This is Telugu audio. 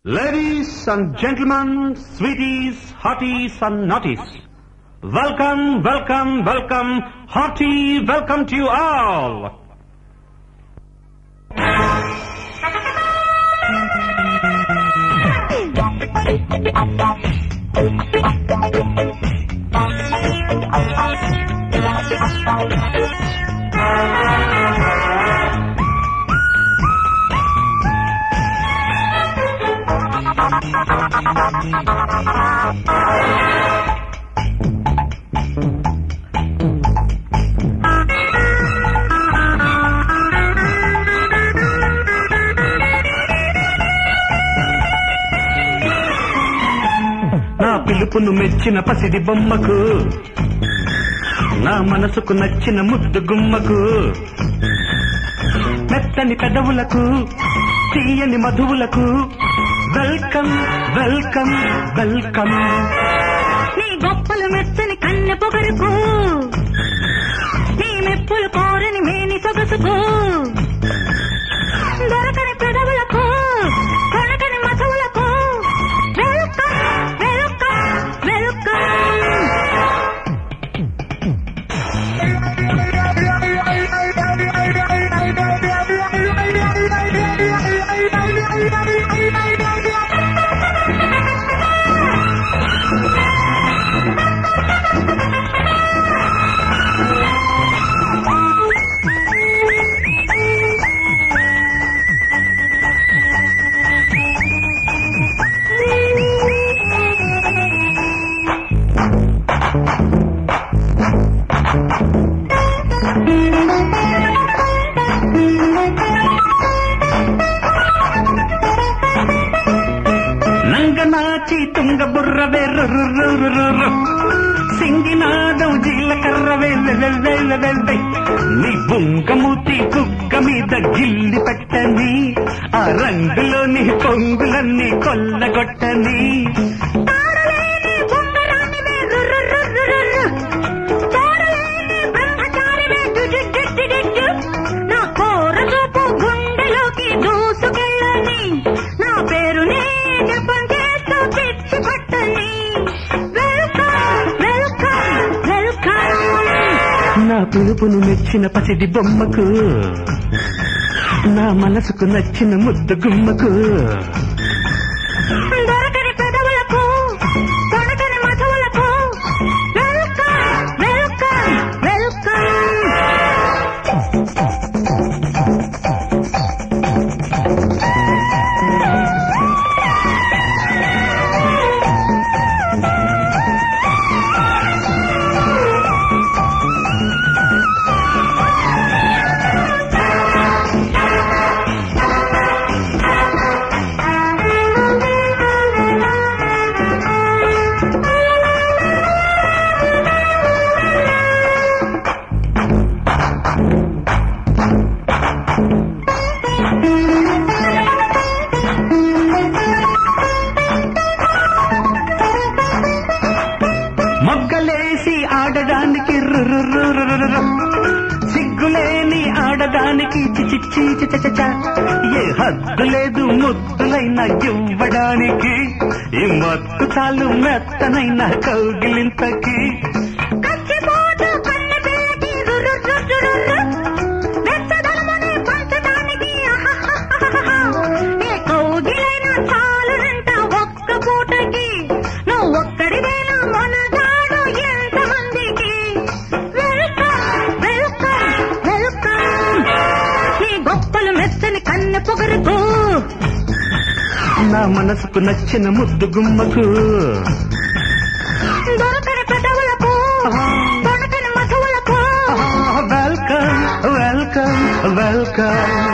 Ladies and gentlemen, sweeties, hotties and naughties. Welcome, welcome, welcome, hearty welcome to you all. నా పిలుపును మెచ్చిన పసిడి బొమ్మకు నా మనసుకు నచ్చిన ముద్దు గుమ్మకు మెత్తని పెదవులకు తీయని మధువులకు వెల్కమ్ వెల్కమ్ వెల్కమ్ నీ గొప్పలు మెచ్చని కన్నె పొగరుకు నీ మెప్పులు కోరని మేని సొగసుకు దొరకని పెదవులకు కొనకని మధువులకు వెల్కమ్ వెల్కమ్ వెల్కమ్ నంగనాచి తుంగ బుర్రవే రుర్రుర్రుర్రుర్రు. సింగినాదం జీలకర్రవే వెవెవెవెవెవె. నీ బుంగమూతి కుక్క మీద గిల్లి పెట్టని ఆ రంగులోని పొంగులన్నీ కొల్లగొట్టని తారలేని బొంగరానివే రుర్రుర్రుర్రుర్రు. తోడలేని బ్రహ్మచారివే డుడుడుడుడుడు. నా కోర చూపు గుండెలోకి దూసుకెళ్ళని నా పేరునే జపం చేస్తూ పిచ్చి పట్టని వెల్కమ్ వెల్కమ్ వెల్కమ్ నా పిలుపును మెచ్చిన పసిడి బొమ్మకు నా మనసుకు నచ్చిన ముద్దు గుమ్మకు దొరకని పెదవులకు తొణకని మధువులకు వెల్కమ్ వెల్కమ్ వెల్కమ్ మొగ్గలేసి ఆడడానికి రురురురురురు. సిగ్గులేని ఆడదానికి చిచిచ్చి చిచచచ. ఏ హద్దు లేదు ముద్దులైన ఇవ్వడానికి ఈ మత్తు చాలు మెత్తనైన కౌగిలింతకి కచ్చిపోతూ కన్నె పిల్లకి రుర్రుర్రుర్రుర్రు. వెచ్చదనముని పంచడానికి అహహహహహ. ఏ కౌగిలైన చాలునంట ఒక్క పూటకి నువ్వు ఒక్కడివేనా మొనగాడు ఎంతమందికి వెల్కమ్ వెల్కమ్ వెల్కమ్ నీ గొప్పలు మెచ్చని కన్నె పొగరుకు నా మనసుకు నచ్చిన ముద్దు గుమ్మకు దొరకని పెదవులకు తొణకని మధువులకు వెల్కమ్ వెల్కమ్ వెల్కమ్